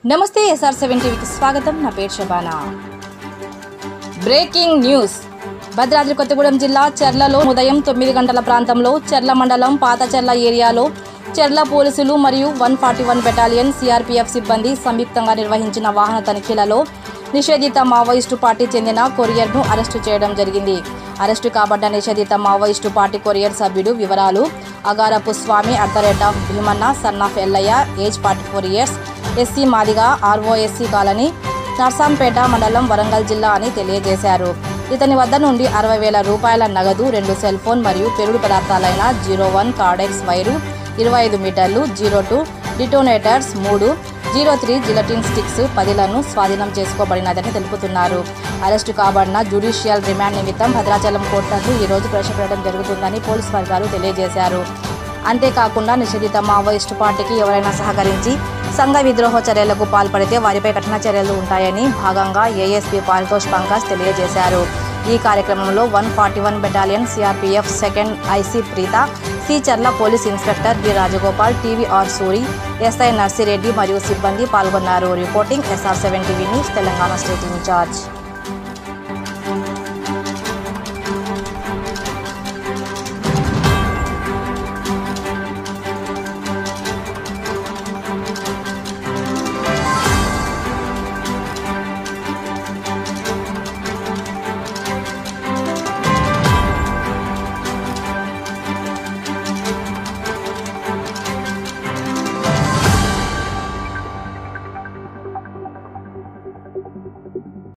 నమస్తే SR seven టీవీకి స్వాగతం నా పేరు శబానా బ్రేకింగ్ న్యూస్ భద్రాద్రి కొత్తగూడెం జిల్లా చెర్లలో ఉదయం తొమ్మిది గంటల ప్రాంతంలో చెర్ల మండలం పాత చెర్ల ఏరియాలో చెర్ల పోలీసులు మరియు one forty one battalion CRPF సిబ్బంది సంయుక్తంగా నిర్వహించిన వాహన తనిఖీలలో నిషేధిత మావోయిస్టు పార్టీ చెందిన కొరియర్ను అరెస్టు చేయడం జరిగింది అరెస్టు కాబడ్డ నిషేధిత మావోయిస్టు పార్టీ కొరియర్ సభ్యుడు వివరాలు Agarapu Swamy at the rate of Bheemanna son of Ellaiah age forty four years SC Madiga ROSC colony Narsampet మండలం వరంగల్ జిల్లా అని తెలియజేశారు ఇతని వద్ద నుండి అరవై వేల రూపాయల నగదు రెండు సెల్ ఫోన్ మరియు పెరుడు పదార్థాలైన జీరో వన్ కార్డెక్స్ వైరు ఇరవై ఐదు మీటర్లు జీరో టూ డిటోనేటర్స్ మూడు జీరో త్రీ జిలటిన్ స్టిక్స్ పదిలను స్వాధీనం చేసుకోబడినదని తెలుపుతున్నారు అరెస్టు కాబడిన జ్యుడిషియల్ రిమాండ్ నిమిత్తం భద్రాచలం కోర్టుకు ఈ రోజు ప్రవేశపెట్టడం జరుగుతుందని పోలీసు వర్గాలు తెలియజేశారు అంతేకాకుండా నిషేధిత మావోయిస్టు పార్టీకి ఎవరైనా సహకరించి సంఘ విద్రోహ చర్యలకు పాల్పడితే వారిపై కఠిన చర్యలు ఉంటాయని భాగంగా ఏఎస్పీ పారితోష్ పంకజ్ తెలియజేశారు ఈ కార్యక్రమంలో one forty one battalion CRPF second IC Preetha C Cherla police inspector B Rajagopal TVR Suri SI Narsireddy మరియు సిబ్బంది పాల్గొన్నారు reporting SR seven TV news Telangana state incharge